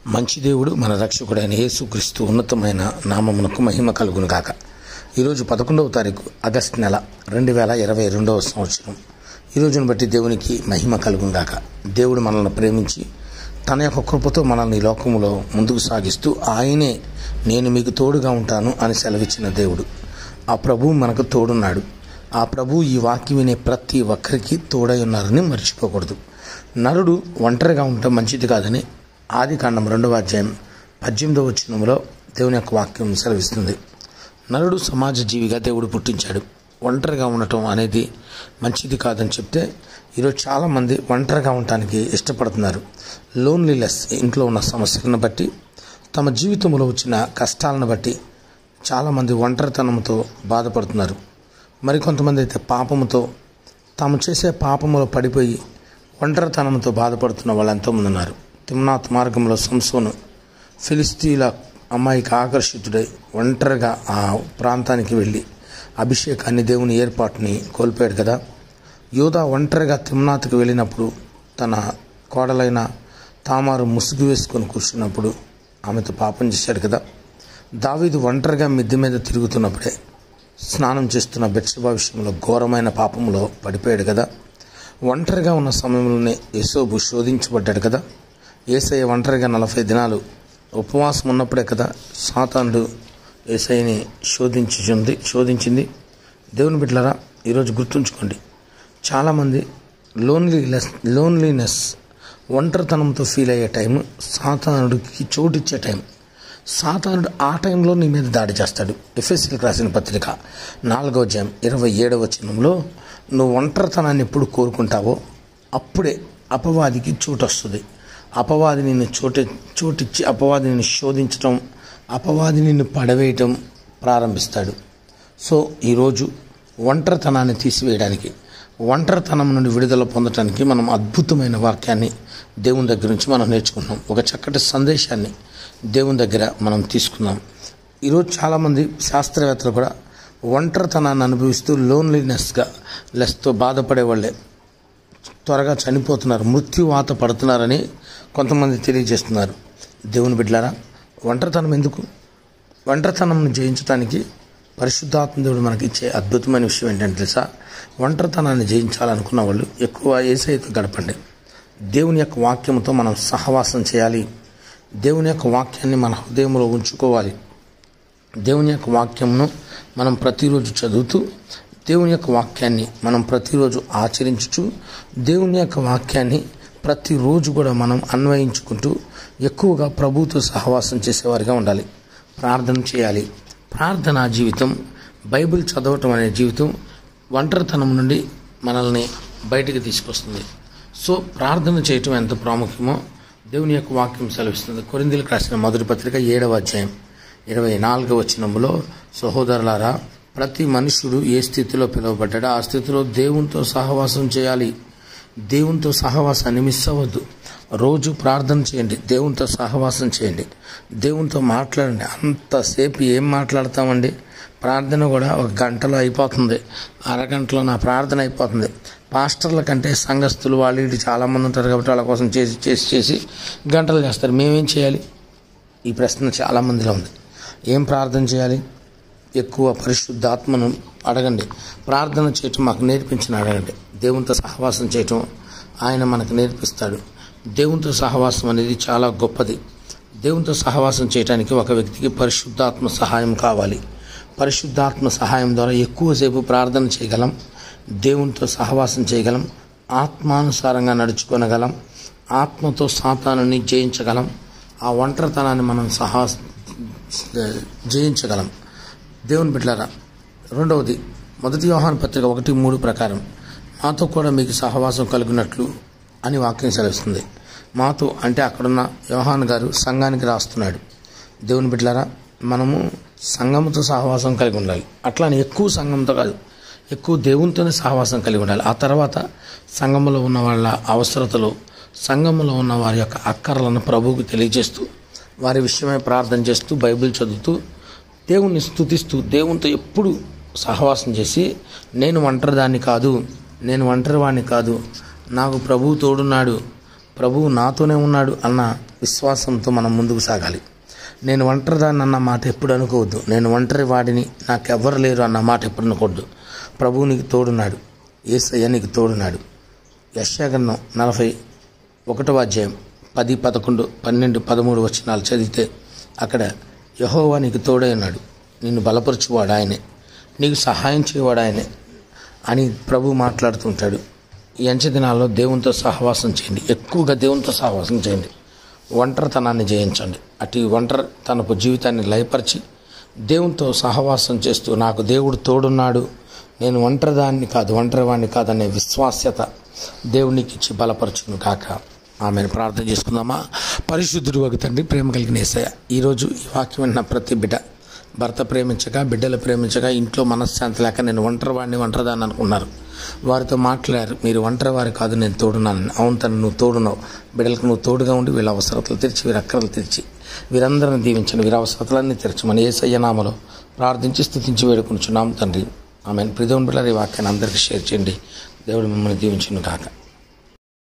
మంచి దేవుడు మన రక్షకుడైన యేసుక్రీస్తు ఉన్నతమైన నామమునకు మహిమ కలుగును గాక ఈరోజు పదకొండవ తారీఖు ఆగస్టు నెల రెండు వేల ఇరవై రెండవ సంవత్సరం ఈ రోజును బట్టి దేవునికి మహిమ కలుగును గాక దేవుడు మనల్ని ప్రేమించి తన యొక్క కృపతో మనల్ని ఈ లోకములో ముందుకు సాగిస్తూ ఆయనే నేను మీకు తోడుగా ఉంటాను అని సెలవిచ్చిన దేవుడు ఆ ప్రభువు మనకు తోడున్నాడు ఆ ప్రభు ఈ వాక్యం వినే ప్రతి ఒక్కరికి తోడై ఉన్నారని మర్చిపోకూడదు నరుడు ఒంటరిగా ఉండటం మంచిది కాదని ఆది కాండం రెండవ అధ్యాయం పద్దెనిమిదవ వచనంలో దేవుని యొక్క వాక్యం సెలవిస్తుంది నరుడు సమాజ జీవిగా దేవుడు పుట్టించాడు ఒంటరిగా ఉండటం అనేది మంచిది కాదని చెప్తే ఈరోజు చాలామంది ఒంటరిగా ఉండటానికి ఇష్టపడుతున్నారు లోన్లీలెస్ ఇంట్లో ఉన్న సమస్యలను బట్టి తమ జీవితంలో వచ్చిన కష్టాలను బట్టి చాలామంది ఒంటరితనంతో బాధపడుతున్నారు మరికొంతమంది అయితే పాపముతో తాము చేసే పాపములో పడిపోయి ఒంటరితనంతో బాధపడుతున్న వాళ్ళు ఎంతోమంది ఉన్నారు తిమ్నాథ్ మార్గంలో సంసోను ఫిలిస్తీన్ల అమ్మాయికి ఆకర్షితుడై ఒంటరిగా ఆ ప్రాంతానికి వెళ్ళి అభిషేకాన్ని దేవుని ఏర్పాటుని కోల్పోయాడు కదా యోధా ఒంటరిగా తిమ్నాథ్కి వెళ్ళినప్పుడు తన కోడలైన తామారు ముసుగు వేసుకొని కూర్చున్నప్పుడు ఆమెతో పాపం చేశాడు కదా దావీదు ఒంటరిగా మిద్దె మీద తిరుగుతున్నప్పుడే స్నానం చేస్తున్న బెత్సబా విషయంలో ఘోరమైన పాపంలో పడిపోయాడు కదా ఒంటరిగా ఉన్న సమయంలోనే యశోబు శోధించబడ్డాడు కదా ఏసయ్య ఒంటరిగా నలభై దినాలు ఉపవాసం ఉన్నప్పుడే కదా సాతానుడు ఏసైని శోధించుంది శోధించింది దేవుని బిడ్డలారా ఈరోజు గుర్తుంచుకోండి చాలామంది లోన్లీనెస్ లోన్లీనెస్ ఒంటరితనంతో ఫీల్ అయ్యే టైం సాతానుడికి చోటిచ్చే టైం సాతానుడు ఆ టైంలో నీ మీద దాడి చేస్తాడు ఎఫ్ఎస్సీలకు రాసిన పత్రిక నాలుగో అధ్యాయం ఇరవై ఏడవ వచనంలో నువ్వు ఒంటరితనాన్ని ఎప్పుడు కోరుకుంటావో అప్పుడే అపవాదికి చోటు వస్తుంది అపవాది నిన్ను చోటు చోటిచ్చి అపవాది నిన్ను శోధించటం అపవాది నిన్ను పడవేయటం ప్రారంభిస్తాడు సో ఈరోజు ఒంటరితనాన్ని తీసివేయడానికి ఒంటరితనం నుండి విడుదల పొందటానికి మనం అద్భుతమైన వాక్యాన్ని దేవుని దగ్గర నుంచి మనం నేర్చుకున్నాం ఒక చక్కటి సందేశాన్ని దేవుని దగ్గర మనం తీసుకున్నాం ఈరోజు చాలామంది శాస్త్రవేత్తలు కూడా ఒంటరితనాన్ని అనుభవిస్తూ లోన్లీనెస్గా లెస్తో బాధపడే వాళ్ళే త్వరగా చనిపోతున్నారు మృత్యువాత పడుతున్నారని కొంతమంది తెలియజేస్తున్నారు దేవుని బిడ్డలారా ఒంటరితనం ఎందుకు ఒంటరితనం జయించడానికి పరిశుద్ధాత్మ దేవుడు మనకి ఇచ్చే అద్భుతమైన విషయం ఏంటంటే తెలుసా ఒంటరితనాన్ని జయించాలనుకున్న వాళ్ళు ఎక్కువ ఏసైతో గడపండి దేవుని యొక్క వాక్యంతో మనం సహవాసం చేయాలి దేవుని యొక్క వాక్యాన్ని మన హృదయంలో ఉంచుకోవాలి దేవుని యొక్క వాక్యంను మనం ప్రతిరోజు చదువుతూ దేవుని యొక్క వాక్యాన్ని మనం ప్రతిరోజు ఆచరించుచు దేవుని యొక్క వాక్యాన్ని ప్రతిరోజు కూడా మనం అన్వయించుకుంటూ ఎక్కువగా ప్రభుతో సహవాసం చేసేవారిగా ఉండాలి ప్రార్థన చేయాలి ప్రార్థనా జీవితం బైబిల్ చదవటం అనే జీవితం ఒంటరితనం నుండి మనల్ని బయటికి తీసుకొస్తుంది సో ప్రార్థన చేయటం ఎంత ప్రాముఖ్యమో దేవుని యొక్క వాక్యం సెలవిస్తుంది కొరిందీలకు రాసిన మొదటి పత్రిక ఏడవ అధ్యాయం ఇరవై నాలుగవ వచనంలో సహోదరులారా ప్రతి మనుషుడు ఏ స్థితిలో పిలువబడ్డాడో ఆ స్థితిలో దేవునితో సహవాసం చేయాలి దేవునితో సహవాసాన్ని మిస్ అవ్వద్దు రోజు ప్రార్థన చేయండి దేవునితో సహవాసం చేయండి దేవునితో మాట్లాడండి అంతసేపు ఏం మాట్లాడతామండి ప్రార్థన కూడా ఒక గంటలో అయిపోతుంది అరగంటలో నా ప్రార్థన అయిపోతుంది పాస్టర్ల కంటే సంఘస్థులు వాళ్ళు వీళ్ళు చాలామంది ఉంటారు కాబట్టి వాళ్ళ కోసం చేసి చేసి చేసి గంటలు చేస్తారు మేమేం చేయాలి ఈ ప్రశ్న చాలామందిలో ఉంది ఏం ప్రార్థన చేయాలి ఎక్కువ పరిశుద్ధాత్మను అడగండి ప్రార్థన చేయటం మాకు నేర్పించిన అడగండి దేవునితో సహవాసం చేయటం ఆయన మనకు నేర్పిస్తాడు దేవునితో సహవాసం అనేది చాలా గొప్పది దేవునితో సహవాసం చేయడానికి ఒక వ్యక్తికి పరిశుద్ధాత్మ సహాయం కావాలి పరిశుద్ధాత్మ సహాయం ద్వారా ఎక్కువసేపు ప్రార్థన చేయగలం దేవునితో సహవాసం చేయగలం ఆత్మానుసారంగా నడుచుకొనగలం ఆత్మతో సాతానాన్ని జయించగలం ఆ ఒంటరితనాన్ని మనం సహా జయించగలం దేవుని బిడ్డలారా రెండవది మొదటి వ్యవహాన పత్రిక ఒకటి మూడు ప్రకారం మాతో కూడా మీకు సహవాసం కలిగినట్లు అని వాక్యం సెలవుస్తుంది మాతో అంటే అక్కడున్న వ్యవహాన్ గారు సంఘానికి రాస్తున్నాడు దేవుని బిడ్డలారా మనము సంఘంతో సహవాసం కలిగి ఉండాలి అట్లానే ఎక్కువ సంఘంతో కాదు ఎక్కువ దేవునితోనే సహవాసం కలిగి ఉండాలి ఆ తర్వాత సంఘంలో ఉన్న వాళ్ళ అవసరతలు సంఘంలో ఉన్న వారి యొక్క అక్కర్లను ప్రభువుకు తెలియజేస్తూ వారి విషయమై ప్రార్థన చేస్తూ బైబిల్ చదువుతూ దేవుణ్ణి స్థుతిస్తూ దేవునితో ఎప్పుడు సహవాసం చేసి నేను ఒంటరిదాన్ని కాదు నేను ఒంటరివాణ్ణి కాదు నాకు ప్రభువు తోడున్నాడు ప్రభువు నాతోనే ఉన్నాడు అన్న విశ్వాసంతో మనం ముందుకు సాగాలి నేను ఒంటరిదాన్ని అన్న మాట ఎప్పుడు అనుకోవద్దు నేను ఒంటరి వాడిని నాకెవ్వరు లేరు అన్న మాట ఎప్పుడు అనుకోవద్దు ప్రభువు నీకు తోడున్నాడు ఏసయ్య నీకు తోడున్నాడు యశాగన్నం నలభై ఒకటవ అధ్యాయం పది పదకొండు పన్నెండు పదమూడు వచనాలు చదివితే అక్కడ యహోవా నీకు తోడై ఉన్నాడు నిన్ను బలపరచువాడు ఆయనే నీకు సహాయం చేయవాడు ఆయనే అని ప్రభు మాట్లాడుతుంటాడు ఈ అంచె దినాల్లో దేవునితో సహవాసం చేయండి ఎక్కువగా దేవునితో సహవాసం చేయండి ఒంటరితనాన్ని జయించండి అటు ఒంటరి తనకు జీవితాన్ని లయపరిచి దేవునితో సహవాసం చేస్తూ నాకు దేవుడు తోడున్నాడు నేను ఒంటరిదాన్ని కాదు ఒంటరివాడిని కాదనే విశ్వాస్యత దేవునికి ఇచ్చి బలపరచును కాక ఆమెను ప్రార్థన చేసుకుందామా పరిశుద్ధుడు ఒక తండ్రి ప్రేమ కలిగిన ఏసయ్య ఈరోజు ఈ వాక్యం విన్న ప్రతి బిడ్డ భర్త ప్రేమించక బిడ్డలు ప్రేమించక ఇంట్లో మనశ్శాంతి లేక నేను ఒంటరివాడిని ఒంటరిదాన్ని అనుకున్నారు వారితో మాట్లాడారు మీరు ఒంటరి వారి కాదు నేను తోడున్నాను అవును తను నువ్వు తోడున్నావు బిడ్డలకు నువ్వు తోడుగా ఉండి వీళ్ళ అవసరతలు తెరిచి వీరి అక్కరలు తెరిచి వీరందరిని దీవించండి వీరి అవసరతలన్నీ తెరచమని ఏ సయ్యనామలో ప్రార్థించి స్థుతించి వేడుకుంటున్నాం తండ్రి ఆమె ప్రిదోన్ బిళ్ళ ఈ వాక్యాన్ని అందరికీ షేర్ చేయండి దేవుడు మిమ్మల్ని దీవించును కాక